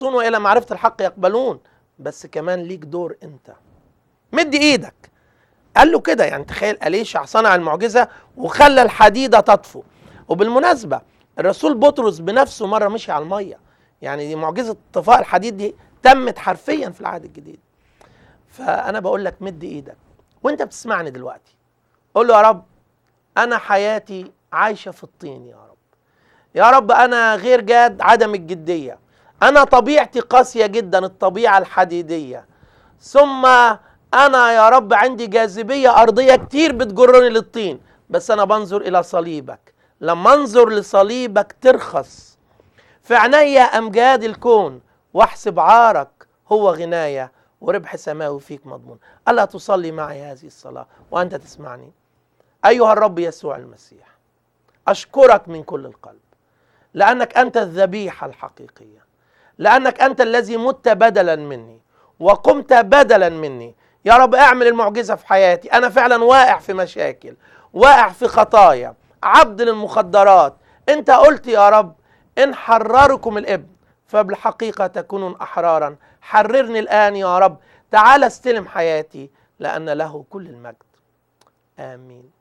والى معرفه الحق يقبلون بس كمان ليك دور انت مد ايدك قال له كده يعني تخيل اليشع صنع المعجزه وخلى الحديده تطفو وبالمناسبه الرسول بطرس بنفسه مره مشي على الميه يعني دي معجزه طفاء الحديد دي تمت حرفيا في العهد الجديد فانا بقول لك مد ايدك وانت بتسمعني دلوقتي قول له يا رب انا حياتي عايشه في الطين يا رب يا رب انا غير جاد عدم الجديه انا طبيعتي قاسيه جدا الطبيعه الحديديه ثم انا يا رب عندي جاذبيه ارضيه كتير بتجرني للطين بس انا بنظر الى صليبك لما انظر لصليبك ترخص في عينيا امجاد الكون واحسب عارك هو غنايه وربح سماوي فيك مضمون الا تصلي معي هذه الصلاه وانت تسمعني ايها الرب يسوع المسيح اشكرك من كل القلب لانك انت الذبيحه الحقيقيه لانك انت الذي مت بدلا مني وقمت بدلا مني يا رب اعمل المعجزه في حياتي انا فعلا واقع في مشاكل واقع في خطايا عبد للمخدرات انت قلت يا رب ان حرركم الابن فبالحقيقه تكونون احرارا حررني الان يا رب تعال استلم حياتي لان له كل المجد امين